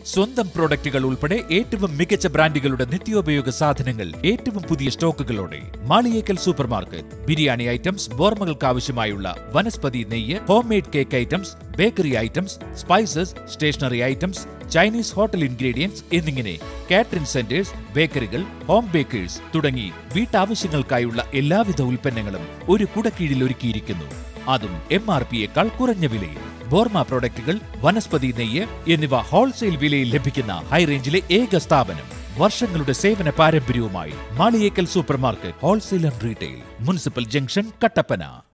സ്വന്തം പ്രോഡക്റ്റുകൾ ഉൾപ്പെടെ ഏറ്റവും മികച്ച ബ്രാൻഡുകളുടെ നിത്യോപയോഗ സാധനങ്ങൾ ഏറ്റവും പുതിയ സ്റ്റോക്കുകളോടെ Maliyekkal super market biryani items ബോർമകൾക്ക് ആവശ്യമായുള്ള വനസ്പതി നെയ്യ് home made cake items bakery items spices stationery items Chinese hotel ingredients എന്നിങ്ങനെ കാറ്ററിംഗ് സെന്റേഴ്സ് ബേക്കറികൾ ഹോം ബേക്കേഴ്സ് തുടങ്ങി വീട്ടാവശ്യങ്ങൾക്കായുള്ള എല്ലാവിധ ഉൽപ്പന്നങ്ങളും ഒരു കുടക്കീഴിൽ ഒരുക്കിയിരിക്കുന്നു അതും എം ആർ പിയേക്കാൾ കുറഞ്ഞ വിലയിൽ ബോർമ പ്രോഡക്റ്റുകൾ വനസ്പതി നെയ്യ് എന്നിവ ഹോൾസെയിൽ വിലയിൽ ലഭിക്കുന്ന ഹൈറേഞ്ചിലെ ഏക സ്ഥാപനം വർഷങ്ങളുടെ സേവന പാരമ്പര്യവുമായി Maliyekkal super market wholesale and retail municipal junction Kattappana